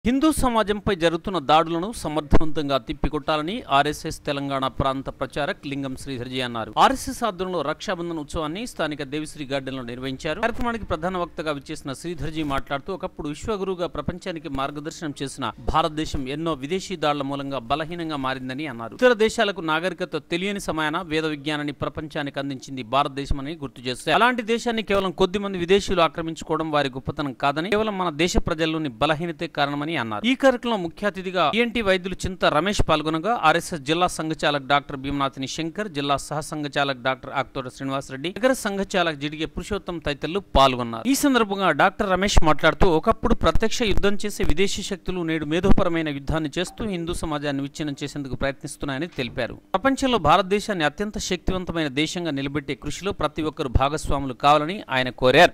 హిందూ సమాజంపై జరుగుతున్న దాడులను సమర్థవంతంగా తిప్పికొట్టాలని ఆర్ఎస్ఎస్ తెలంగాణ ప్రాంత ప్రచారక్ లింగం శ్రీధర్జీ అన్నారు ఆర్ఎస్ఎస్ ఆధ్వర్యంలో రక్షాబంధన్ ఉత్సవాన్ని స్థానిక దేవిశ్రీ గార్డెన్ లో నిర్వహించారు కార్యక్రమానికి ప్రధాన వక్తగా విచ్చేసిన శ్రీధర్జీ మాట్లాడుతూ ఒకప్పుడు విశ్వగురువుగా ప్రపంచానికి మార్గదర్శనం చేసిన భారతదేశం ఎన్నో విదేశీ దాడుల మూలంగా బలహీనంగా మారిందని అన్నారు ఇతర దేశాలకు నాగరికత తెలియని సమయాన వేద విజ్ఞానాన్ని ప్రపంచానికి అందించింది భారతదేశమని గుర్తు చేస్తారు అలాంటి దేశాన్ని కేవలం కొద్ది మంది విదేశీయులు ఆక్రమించుకోవడం వారి గొప్పతనం కాదని కేవలం మన దేశ ప్రజల్లోని బలహీనతే కారణమని అన్నారు ఈ కార్యక్రమంలో ముఖ్య అతిథిగా ఈఎన్టీ వైద్యులు చింత రమేష్ పాల్గొనగా ఆర్ఎస్ఎస్ జిల్లా సంఘచాలక్ డాక్టర్ భీమనాథిని శంకర్ జిల్లా సహ సంఘచాలక్ డాక్టర్ ఆక్తోట శ్రీనివాసరెడ్డి నగర సంఘచాలక్ జిడిగే పురుషోత్తం తదితరులు పాల్గొన్నారు ఈ సందర్భంగా డాక్టర్ రమేష్ మాట్లాడుతూ ఒకప్పుడు ప్రత్యక్ష యుద్ధం చేసే విదేశీ శక్తులు నేడు మేధోపరమైన యుద్ధాన్ని చేస్తూ హిందూ సమాజాన్ని విచ్ఛిన్నం చేసేందుకు ప్రయత్నిస్తున్నాయని తెలిపారు ప్రపంచంలో భారతదేశాన్ని అత్యంత శక్తివంతమైన దేశంగా నిలబెట్టే కృషిలో ప్రతి ఒక్కరు భాగస్వాములు కావాలని ఆయన కోరారు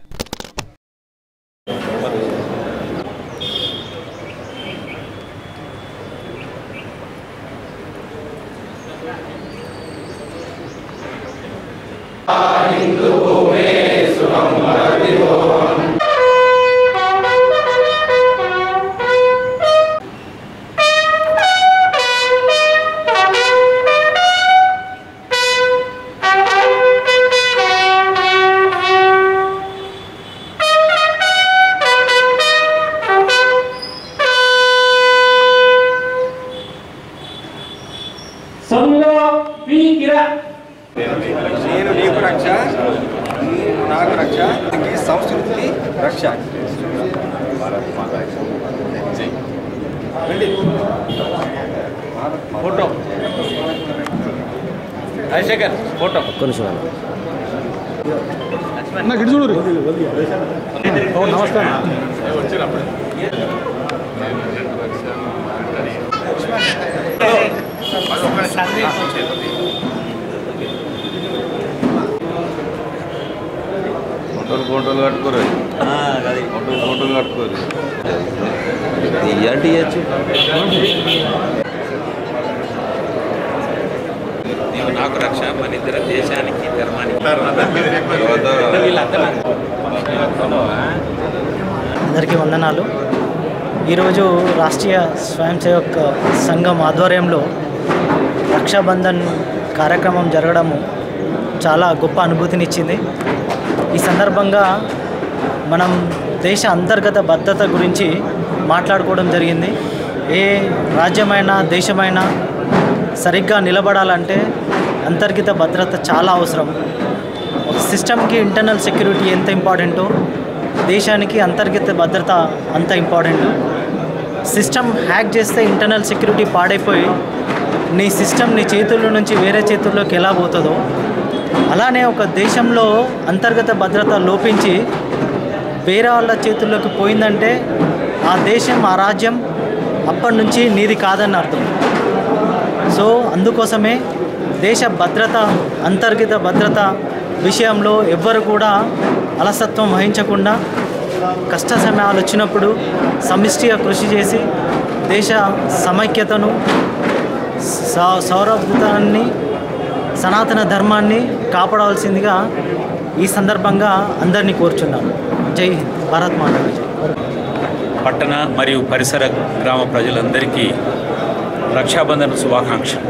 సంలో పీకిర నేను నీకు రక్ష నీవు నాకు రక్ష ఈ సంస్కృతికి రక్ష ఫోటో రాజశేఖర్ ఫోటో ఫోటోలు ఫోటోలు కట్టుకోరు ఫోటోలు ఫోటోలు కట్టుకోరు ఇయ్యంటే ఇవ్వచ్చు నీవు నాకు రక్ష మన ఇద్దరు దేశానికి ధర్మానికి తర్వాత అందరికీ వందనాలు ఈరోజు రాష్ట్రీయ స్వయం సేవక్ సంఘం ఆధ్వర్యంలో రక్షాబంధన్ కార్యక్రమం జరగడము చాలా గొప్ప అనుభూతినిచ్చింది ఈ సందర్భంగా మనం దేశ అంతర్గత భద్రత గురించి మాట్లాడుకోవడం జరిగింది ఏ రాజ్యమైనా దేశమైనా సరిగ్గా నిలబడాలంటే అంతర్గత భద్రత చాలా అవసరం ఒక సిస్టమ్కి ఇంటర్నల్ సెక్యూరిటీ ఎంత ఇంపార్టెంటో దేశానికి అంతర్గత భద్రత అంత ఇంపార్టెంట్ సిస్టమ్ హ్యాక్ చేస్తే ఇంటర్నల్ సెక్యూరిటీ పాడైపోయి నీ సిస్టమ్ నీ చేతుల్లో నుంచి వేరే చేతుల్లోకి ఎలా పోతుందో అలానే ఒక దేశంలో అంతర్గత భద్రత లోపించి వేరే వాళ్ళ చేతుల్లోకి పోయిందంటే ఆ దేశం ఆ రాజ్యం అప్పటి నుంచి నీది కాదని అర్థం సో అందుకోసమే దేశ భద్రత అంతర్గత భద్రత విషయంలో ఎవ్వరు కూడా అలసత్వం వహించకుండా కష్ట సమయాలు వచ్చినప్పుడు సమిష్టిగా కృషి చేసి దేశ సమైక్యతను సౌ- సౌరభృతాన్ని సనాతన ధర్మాన్ని కాపాడవలసిందిగా ఈ సందర్భంగా అందరినీ కోరుచున్నాను జై హింద్ భారత్ మాతా కీ జై. పట్టణ మరియు పరిసర గ్రామ ప్రజలందరికీ రక్షాబంధన శుభాకాంక్షలు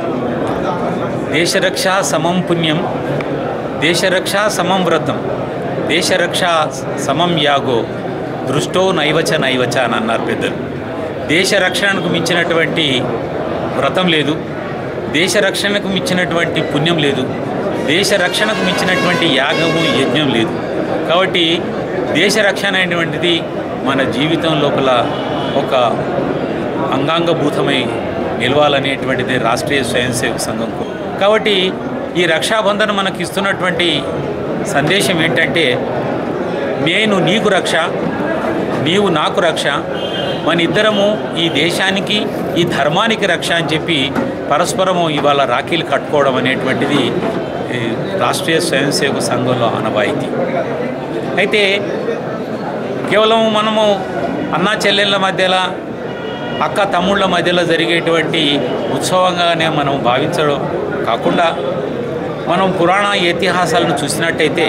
దేశరక్ష సమం పుణ్యం దేశరక్ష సమం వ్రతం దేశరక్ష సమం యాగో దృష్టో నైవచ నైవచ అని అన్నారు పెద్దలు దేశ రక్షణకు మించినటువంటి వ్రతం లేదు దేశ రక్షణకు మించినటువంటి పుణ్యం లేదు దేశ రక్షణకు మించినటువంటి యాగము యజ్ఞం లేదు కాబట్టి దేశ రక్షణ అనేటువంటిది మన జీవితం లోపల ఒక అంగాంగభూతమై నిలవాలనేటువంటిది రాష్ట్రీయ స్వయం సేవక సంఘం కో- కాబట్టి ఈ రక్షాబంధన మనకి ఇస్తున్నటువంటి సందేశం ఏంటంటే నేను నీకు రక్ష నీవు నాకు రక్ష మన ఇద్దరము ఈ దేశానికి ఈ ధర్మానికి రక్ష అని చెప్పి పరస్పరము ఇవాళ రాఖీలు కట్టుకోవడం అనేటువంటిది ఈ రాష్ట్రీయ స్వయం సేవక సంఘంలో ఆనవాయితీ అయితే కేవలం మనము అన్నా చెల్లెళ్ళ మధ్యలో అక్క తమ్ముళ్ళ మధ్యలో జరిగేటువంటి ఉత్సవంగానే మనం భావించడం కాకుండా మనం పురాణ ఇతిహాసాలను చూసినట్టయితే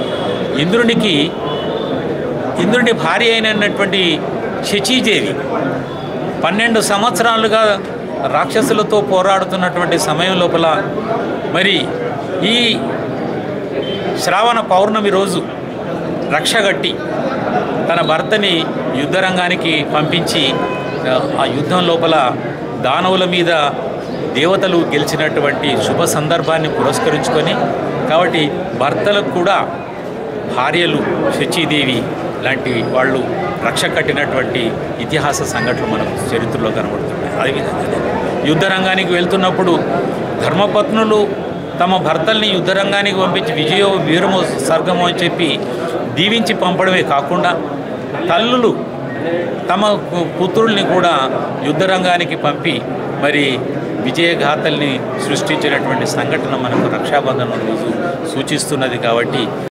ఇంద్రునికి ఇంద్రుడి భార్య అయినటువంటి శచీదేవి పన్నెండు సంవత్సరాలుగా రాక్షసులతో పోరాడుతున్నటువంటి సమయం లోపల మరి ఈ శ్రావణ పౌర్ణమి రోజు రక్షగట్టి తన భర్తని యుద్ధరంగానికి పంపించి ఆ, ఆ యుద్ధం లోపల దానవుల మీద దేవతలు గెలిచినటువంటి శుభ సందర్భాన్ని పురస్కరించుకొని కాబట్టి భర్తలకు కూడా భార్యలు శచీదేవి లాంటి వాళ్ళు రక్ష కట్టినటువంటి ఇతిహాస సంఘటనలు మనకు చరిత్రలో కనబడుతున్నాయి అదేవిధంగా యుద్ధరంగానికి వెళ్తున్నప్పుడు ధర్మపత్నులు తమ భర్తల్ని యుద్ధరంగానికి పంపించి విజయో వీరమో స్వర్గమో అని చెప్పి దీవించి పంపడమే కాకుండా తల్లులు తమ కు- పుత్రుల్ని కూడా యుద్ధరంగానికి పంపి మరి విజయగాథల్ని సృష్టించినటువంటి సంఘటన మనకు రక్షాబంధనం రోజు సూచిస్తున్నది కాబట్టి